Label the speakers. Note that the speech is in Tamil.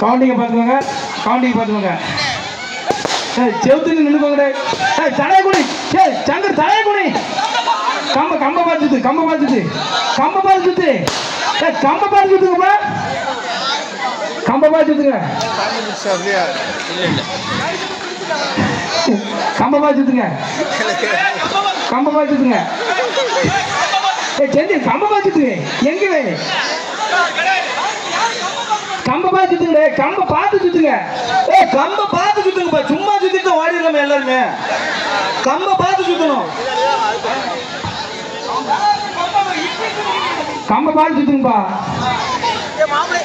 Speaker 1: கவுண்டிங்க பார்த்துக்கோங்க கவுண்டிங்க பார்த்துக்கோங்க ஏய் செவுத்துக்கு நின்றுக்கோங்க ஏய் தலையை குனி ஏய் சங்கர் தலையை குனி கம்ப கம்ப பார்த்துட்டு கம்ப பார்த்துட்டு கம்ப பார்த்துட்டு ஏய் கம்ப பார்த்துட்டுங்கப்பா கம்ப பார்த்துட்டுங்க கம்ப பார்த்துட்டுங்க கம்ப பார்த்துட்டுங்க ஏய் செந்தி கம்ப பார்த்துட்டு எங்க வே கம்ப பார்த்து சுத்துங்க கம்ப பார்த்து சுத்துங்க
Speaker 2: ஏய் கம்ப பார்த்து சுத்துங்கப்பா சும்மா சுத்திட்டு ஓடிடலாமே எல்லாருமே கம்ப பார்த்து சுத்தணும்
Speaker 1: கம்ப பார்த்து சுத்துங்கப்பா
Speaker 3: மாப்பிள்ளை